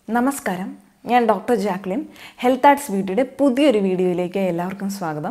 നമസ്കാരം ഞാൻ doctor Jacqueline health arts ബ്യൂട്ടിയുടെ പുതിയൊരു വീഡിയോയിലേക്ക് എല്ലാവർക്കും സ്വാഗതം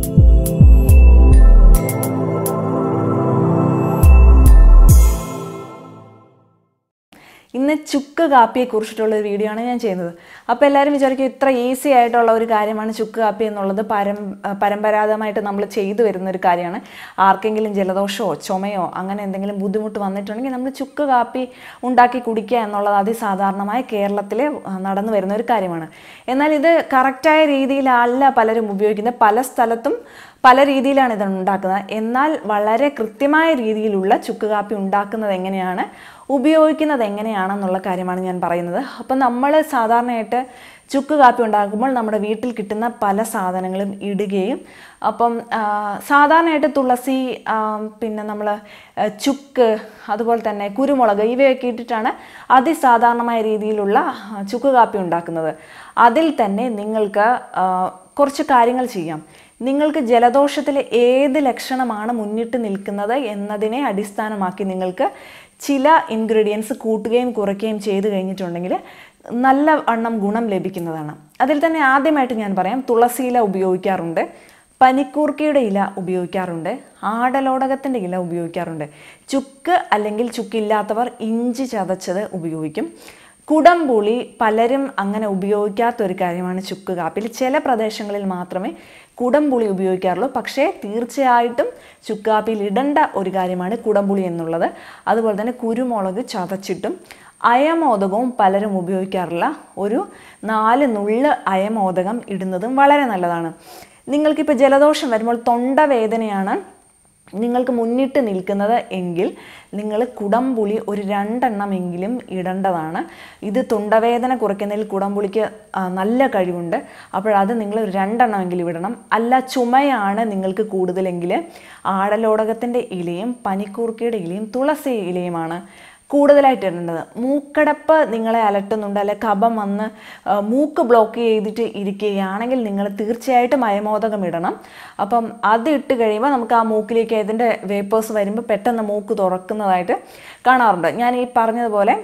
ഇന്ന് ചുക്ക് കാപ്പിയെ കുറിച്ചിട്ടുള്ള ഒരു വീഡിയോ ആണ് ഞാൻ ചെയ്യുന്നത് അപ്പോൾ എല്ലാവരും വിചാരിക്കും ഇത്ര ഈസി ആയിട്ടുള്ള ഒരു കാര്യമാണ് ചുക്ക് കാപ്പി എന്നുള്ളത് പരം പരമ്പരാഗതമായിട്ട് നമ്മൾ ചെയ്തു വരുന്ന ഒരു കാര്യമാണ് ആർക്കെങ്കിലും ജലദോഷമോ ചുമയോ അങ്ങനെ എന്തെങ്കിലും ബുദ്ധിമുട്ട് വന്നിട്ടുണ്ടെങ്കിൽ നമ്മൾ ചുക്ക് കാപ്പി ഉണ്ടാക്കി കുടിക്കുക എന്നുള്ളത് അതിസാധാരണമായ കേരളത്തിൽ നടന്നു വരുന്ന ഒരു കാര്യമാണ് എന്നാൽ ഇത് കറക്റ്റായ രീതിയിലല്ല പലരും ഉപയോഗിക്കുന്നത് പല സ്ഥലത്തും പല രീതിയിലാണ് ഇത് ഉണ്ടാക്കുന്നത് എന്നാൽ വളരെ കൃത്യമായ രീതിയിലുള്ള ചുക്ക് കാപ്പി ഉണ്ടാക്കുന്നത് എങ്ങനെയാണ് ഉപയോഗിക്കുന്നത് എങ്ങനെയാണെന്നുള്ള കാര്യമാണ് ഞാൻ പറയുന്നത് അപ്പം നമ്മൾ സാധാരണയായിട്ട് ചുക്ക് കാപ്പി ഉണ്ടാക്കുമ്പോൾ നമ്മുടെ വീട്ടിൽ കിട്ടുന്ന പല സാധനങ്ങളും ഇടുകയും അപ്പം ആ, സാധാരണയായിട്ട് തുളസി ആ, പിന്നെ നമ്മൾ ചുക്ക് അതുപോലെ തന്നെ കുരുമുളക് ഇവയൊക്കെ ഇട്ടിട്ടാണ് അതിസാധാരണമായ രീതിയിലുള്ള ആ, ചുക്ക് കാപ്പി ഉണ്ടാക്കുന്നത് അതിൽ തന്നെ നിങ്ങൾക്ക് ആ, കുറച്ച് കാര്യങ്ങൾ ചെയ്യാം നിങ്ങൾക്ക് ജലദോഷത്തിലെ ഏത് ലക്ഷണമാണ് മുന്നിട്ട് നിൽക്കുന്നത് എന്നതിനെ അടിസ്ഥാനമാക്കി നിങ്ങൾക്ക് ചില ഇൻഗ്രീഡിയൻസ് കൂട്ടുകയും കുറയ്ക്കുകയും ചെയ്തു കഴിഞ്ഞിട്ടുണ്ടെങ്കിൽ നല്ല വണ്ണം ഗുണം ലഭിക്കുന്നതാണ് അതിൽ തന്നെ ആദ്യമായിട്ട് ഞാൻ പറയാം തുളസിയില ഉപയോഗിക്കാറുണ്ട് പനിക്കൂർക്കയുടെ ഇല ഉപയോഗിക്കാറുണ്ട് ആടലോടകത്തിൻ്റെ ഇല ഉപയോഗിക്കാറുണ്ട് ചുക്ക് അല്ലെങ്കിൽ ചുക്കില്ലാത്തവർ ഇഞ്ചി ചതച്ചത് ഉപയോഗിക്കും കുടംപുളി പലരും അങ്ങനെ ഉപയോഗിക്കാത്ത ഒരു കാര്യമാണ് ചുക്ക് കാപ്പിയിൽ ചില പ്രദേശങ്ങളിൽ മാത്രമേ കുടംപുളി ഉപയോഗിക്കാറുള്ളൂ പക്ഷേ തീർച്ചയായിട്ടും ചുക്ക് കാപ്പിയിൽ ഇടേണ്ട ഒരു കാര്യമാണ് കുടംപുളി എന്നുള്ളത് അതുപോലെ തന്നെ കുരുമുളക് ചതച്ചിട്ടും അയമോദകവും പലരും ഉപയോഗിക്കാറില്ല ഒരു നാല് നുള്ള് അയമോദകം ഇടുന്നതും വളരെ നല്ലതാണ് നിങ്ങൾക്കിപ്പോൾ ജലദോഷം വരുമ്പോൾ തൊണ്ടവേദനയാണ് നിങ്ങൾക്ക് മുന്നിട്ട് നിൽക്കുന്നത് എങ്കിൽ നിങ്ങൾ കുടംപുളി ഒരു രണ്ടെണ്ണമെങ്കിലും ഇടേണ്ടതാണ് ഇത് തൊണ്ടവേദന കുറയ്ക്കുന്നതിൽ കുടംപുളിക്ക് ആ, നല്ല കഴിവുണ്ട് അപ്പോഴത് നിങ്ങൾ ഒരു രണ്ടെണ്ണമെങ്കിലും ഇടണം അല്ല ചുമയാണ് നിങ്ങൾക്ക് കൂടുതലെങ്കിൽ ആടലോടകത്തിൻ്റെ ഇലയും പനിക്കൂർക്കയുടെ ഇലയും തുളസി ഇലയുമാണ് കൂടുതലായിട്ട് ഇടേണ്ടത് മൂക്കടപ്പ് നിങ്ങളെ അലട്ടുന്നുണ്ട് അല്ലെ കഫം വന്ന് ആ, മൂക്ക് ബ്ലോക്ക് ചെയ്തിട്ട് ഇരിക്കുകയാണെങ്കിൽ നിങ്ങൾ തീർച്ചയായിട്ടും അയമോദകം ഇടണം അപ്പം അത് ഇട്ട് കഴിയുമ്പോൾ നമുക്ക് ആ മൂക്കിലേക്ക് ഇതിൻ്റെ വേപ്പേഴ്സ് വരുമ്പോൾ പെട്ടെന്ന് മൂക്ക് തുറക്കുന്നതായിട്ട് കാണാറുണ്ട് ഞാൻ ഈ പറഞ്ഞതുപോലെ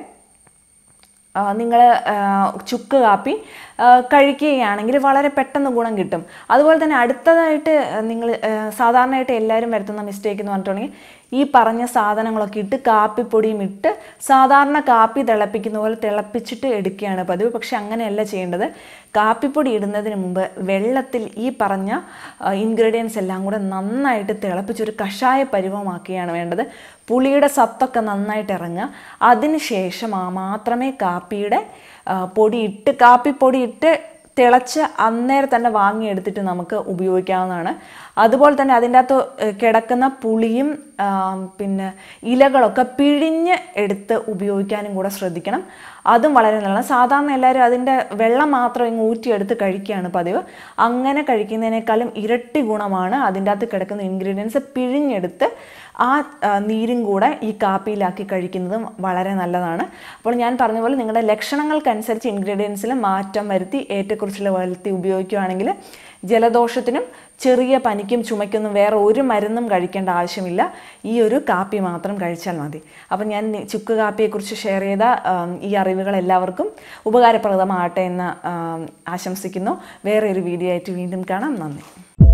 നിങ്ങൾ ചുക്ക് കാപ്പി ആ, കഴിക്കുകയാണെങ്കിൽ വളരെ പെട്ടെന്ന് ഗുണം കിട്ടും അതുപോലെ തന്നെ അടുത്തതായിട്ട് നിങ്ങൾ സാധാരണയായിട്ട് എല്ലാവരും വരുത്തുന്ന മിസ്റ്റേക്ക് എന്ന് പറഞ്ഞിട്ടുണ്ടെങ്കിൽ ഈ പറഞ്ഞ സാധനങ്ങളൊക്കെ ഇട്ട് കാപ്പിപ്പൊടിയും ഇട്ട് സാധാരണ കാപ്പി തിളപ്പിക്കുന്ന പോലെ തിളപ്പിച്ചിട്ട് എടുക്കുകയാണ് പതിവ് പക്ഷെ അങ്ങനെയല്ല ചെയ്യേണ്ടത് കാപ്പിപ്പൊടി ഇടുന്നതിന് മുമ്പ് വെള്ളത്തിൽ ഈ പറഞ്ഞ ഇൻഗ്രീഡിയൻസ് എല്ലാം കൂടെ നന്നായിട്ട് തിളപ്പിച്ചൊരു കഷായ പരുവമാക്കുകയാണ് വേണ്ടത് പുളിയുടെ സത്തൊക്കെ നന്നായിട്ട് ഇറങ്ങുക അതിനുശേഷം ആ മാത്രമേ കാപ്പിയുടെ ആ, പൊടിയിട്ട് കാപ്പിപ്പൊടി ഇട്ട് തിളച്ച് അന്നേരം തന്നെ വാങ്ങിയെടുത്തിട്ട് നമുക്ക് ഉപയോഗിക്കാവുന്നതാണ് അതുപോലെ തന്നെ അതിൻ്റെ അകത്ത് ഏഹ്, കിടക്കുന്ന പുളിയും ആ, പിന്നെ ഇലകളൊക്കെ പിഴിഞ്ഞ് എടുത്ത് ഉപയോഗിക്കാനും കൂടെ ശ്രദ്ധിക്കണം അതും വളരെ നല്ലതാണ് സാധാരണ എല്ലാവരും അതിൻ്റെ വെള്ളം മാത്രം ഇങ്ങ് ഊറ്റിയെടുത്ത് കഴിക്കുകയാണ് പതിവ് അങ്ങനെ കഴിക്കുന്നതിനേക്കാളും ഇരട്ടി ഗുണമാണ് അതിൻ്റെ അകത്ത് കിടക്കുന്ന ഇൻഗ്രീഡിയൻസ് പിഴിഞ്ഞെടുത്ത് ആ ആ, നീരും കൂടെ ഈ കാപ്പിയിലാക്കി കഴിക്കുന്നതും വളരെ നല്ലതാണ് അപ്പോൾ ഞാൻ പറഞ്ഞ പോലെ നിങ്ങളുടെ ലക്ഷണങ്ങൾക്കനുസരിച്ച് ഇൻഗ്രീഡിയൻസിൽ മാറ്റം വരുത്തി ഏറ്റക്കുറിച്ചിൽ വരുത്തി ഉപയോഗിക്കുകയാണെങ്കിൽ ജലദോഷത്തിനും ചെറിയ പനിക്കും ചുമയ്ക്കൊന്നും വേറെ ഒരു മരുന്നും കഴിക്കേണ്ട ആവശ്യമില്ല ഈ ഒരു കാപ്പി മാത്രം കഴിച്ചാൽ മതി അപ്പം ഞാൻ നി- ചുക്ക് കാപ്പിയെക്കുറിച്ച് ഷെയർ ചെയ്ത ആം, ഈ അറിവുകൾ എല്ലാവർക്കും ഉപകാരപ്രദമാകട്ടെ എന്ന് ആം, ആശംസിക്കുന്നു വേറെ ഒരു വീഡിയോ ആയിട്ട് വീണ്ടും കാണാം നന്ദി